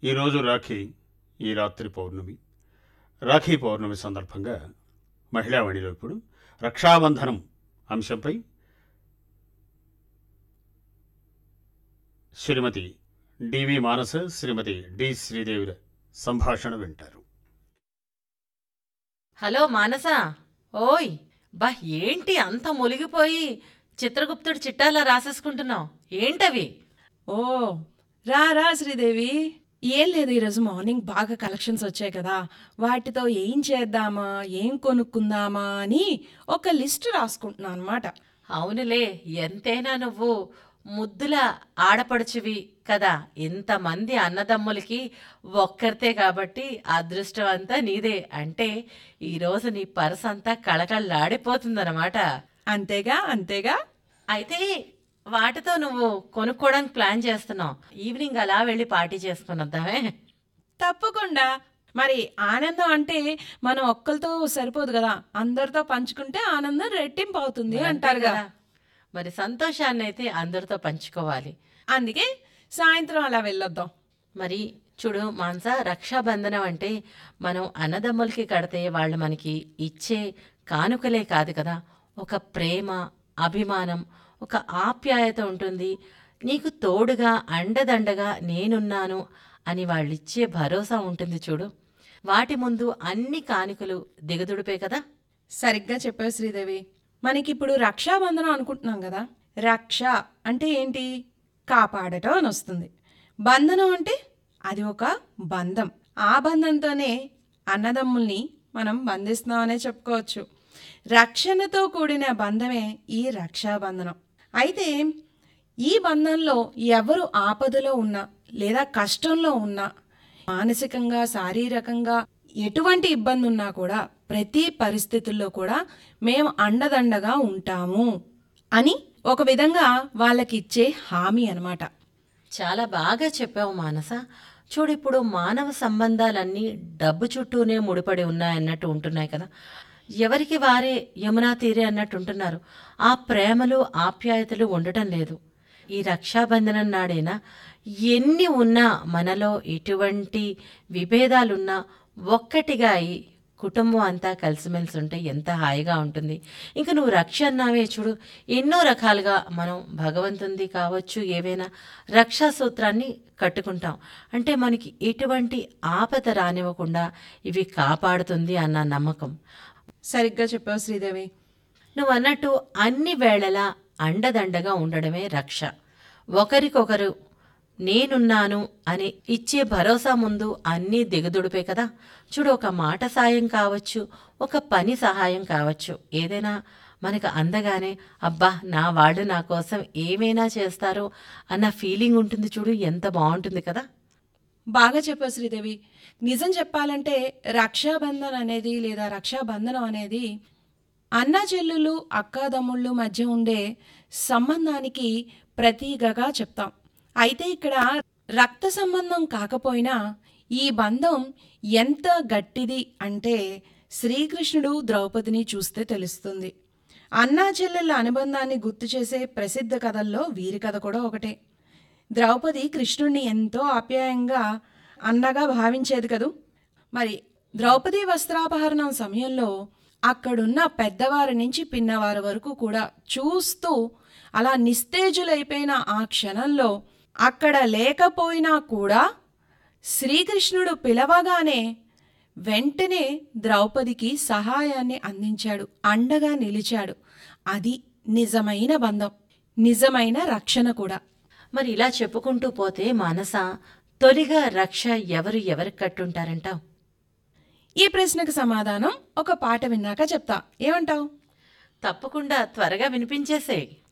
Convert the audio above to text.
ఈరోజు రాఖీ ఈ రాత్రి పౌర్ణమి రాఖీ పౌర్ణమి సందర్భంగా మహిళావాణిలో ఇప్పుడు రక్షాబంధనం అంశంపై శ్రీమతి డివి మానస శ్రీమతి డి శ్రీదేవిల సంభాషణ వింటారు హలో మానస ఓయ్ బా ఏంటి అంత మునిగిపోయి చిత్రగుప్తుడు చిట్టాలా రాసేసుకుంటున్నావు ఏంటవి ఓ రా రా శ్రీదేవి ఏం లేదు ఈరోజు మార్నింగ్ బాగా కలెక్షన్స్ వచ్చాయి కదా వాటితో ఏం చేద్దామా ఏం కొనుక్కుందామా అని ఒక లిస్ట్ రాసుకుంటున్నాను అనమాట అవునులే ఎంతైనా నువ్వు ముద్దుల ఆడపడుచువి కదా ఇంతమంది అన్నదమ్ములకి ఒక్కరితే కాబట్టి అదృష్టం అంతా నీదే అంటే ఈరోజు నీ పర్స్ అంతా కళకళలాడిపోతుందన్నమాట అంతేగా అంతేగా అయితే వాటితో నువ్వు కొనుక్కోవడానికి ప్లాన్ చేస్తున్నావు ఈవినింగ్ అలా వెళ్ళి పార్టీ చేసుకుని వద్దామే తప్పకుండా మరి ఆనందం అంటే మనం ఒక్కరితో సరిపోదు కదా అందరితో పంచుకుంటే ఆనందం రెట్టింపు అవుతుంది మరి అంతే అంటారుగా కదా. మరి సంతోషాన్ని అయితే అందరితో పంచుకోవాలి అందుకే సాయంత్రం అలా వెళ్ళొద్దాం మరి చూడు మాన్స రక్షాబంధనం అంటే మనం అన్నదమ్ములకి కడితే వాళ్ళు మనకి ఇచ్చే కానుకలే కాదు కదా ఒక ప్రేమ అభిమానం ఒక ఆప్యాయత ఉంటుంది నీకు తోడుగా అండదండగా నేనున్నాను అని వాళ్ళిచ్చే భరోసా ఉంటుంది చూడు వాటి ముందు అన్ని కానుకలు దిగదుడిపే కదా సరిగ్గా చెప్పావు శ్రీదేవి మనకిప్పుడు రక్షాబంధనం అనుకుంటున్నాం కదా రక్ష అంటే ఏంటి కాపాడటం అని వస్తుంది బంధనం అంటే అది ఒక బంధం ఆ బంధంతోనే అన్నదమ్ముల్ని మనం బంధిస్తున్నామనే చెప్పుకోవచ్చు రక్షణతో కూడిన బంధమే ఈ రక్షాబంధనం అయితే ఈ బంధంలో ఎవరు ఆపదలో ఉన్నా లేదా కష్టంలో ఉన్నా మానసికంగా శారీరకంగా ఎటువంటి ఇబ్బంది ఉన్నా కూడా ప్రతి పరిస్థితుల్లో కూడా మేము అండదండగా ఉంటాము అని ఒక విధంగా వాళ్ళకిచ్చే హామీ అన్నమాట చాలా బాగా చెప్పావు మానస చూడు ఇప్పుడు మానవ సంబంధాలన్నీ డబ్బు చుట్టూనే ముడిపడి ఉన్నాయన్నట్టు ఉంటున్నాయి కదా ఎవరికి వారే యమునా తీరే అన్నట్టు ఉంటున్నారు ఆ ప్రేమలు ఆప్యాయతలు ఉండటం లేదు ఈ రక్షాబంధనం నాడైనా ఎన్ని ఉన్నా మనలో ఎటువంటి విభేదాలున్నా ఒక్కటిగా అయి కుటుంబం అంతా కలిసిమెలిసి ఉంటే ఎంత హాయిగా ఉంటుంది ఇంకా నువ్వు రక్ష అన్నావే చూడు ఎన్నో రకాలుగా మనం భగవంతుంది కావచ్చు ఏవైనా రక్షా సూత్రాన్ని కట్టుకుంటాం అంటే మనకి ఎటువంటి ఆపద రానివ్వకుండా ఇవి కాపాడుతుంది అన్న నమ్మకం సరిగ్గా చెప్పావు శ్రీదేవి నువ్వు అన్నట్టు అన్ని వేళలా అండదండగా ఉండడమే రక్ష ఒకరికొకరు నేనున్నాను అని ఇచ్చే భరోసా ముందు అన్నీ దిగదుడిపే కదా చూడు ఒక మాట సాయం కావచ్చు ఒక పని సహాయం కావచ్చు ఏదైనా మనకు అందగానే అబ్బా నా వాళ్ళు నా కోసం ఏమైనా చేస్తారు అన్న ఫీలింగ్ ఉంటుంది చూడు ఎంత బాగుంటుంది కదా బాగా చెప్పావు శ్రీదేవి నిజం చెప్పాలంటే రక్షాబంధన్ అనేది లేదా రక్షాబంధనం అనేది అన్న చెల్లులు అక్కాదమ్ముళ్ళు మధ్య ఉండే సంబంధానికి ప్రతీకగా చెప్తాం అయితే ఇక్కడ రక్త సంబంధం కాకపోయినా ఈ బంధం ఎంత గట్టిది అంటే శ్రీకృష్ణుడు ద్రౌపదిని చూస్తే తెలుస్తుంది అన్నా చెల్లెళ్ళ అనుబంధాన్ని గుర్తు చేసే ప్రసిద్ధ కథల్లో వీరి కథ కూడా ఒకటే ద్రౌపది కృష్ణుణ్ణి ఎంతో ఆప్యాయంగా అన్నగా భావించేది కదూ మరి ద్రౌపది వస్త్రాపహరణం సమయంలో అక్కడున్న పెద్దవారి నుంచి పిన్నవారి వరకు కూడా చూస్తూ అలా నిస్తేజులైపోయిన ఆ క్షణంలో అక్కడ లేకపోయినా కూడా శ్రీకృష్ణుడు పిలవగానే వెంటనే ద్రౌపదికి సహాయాన్ని అందించాడు అండగా నిలిచాడు అది నిజమైన బంధం నిజమైన రక్షణ కూడా మరి ఇలా చెప్పుకుంటూ పోతే మానస తొలిగా రక్ష ఎవరు ఎవరికి కట్టుంటారంటావు ఈ ప్రశ్నకు సమాధానం ఒక పాట విన్నాక చెప్తా ఏమంటావు తప్పకుండా త్వరగా వినిపించేసేయ్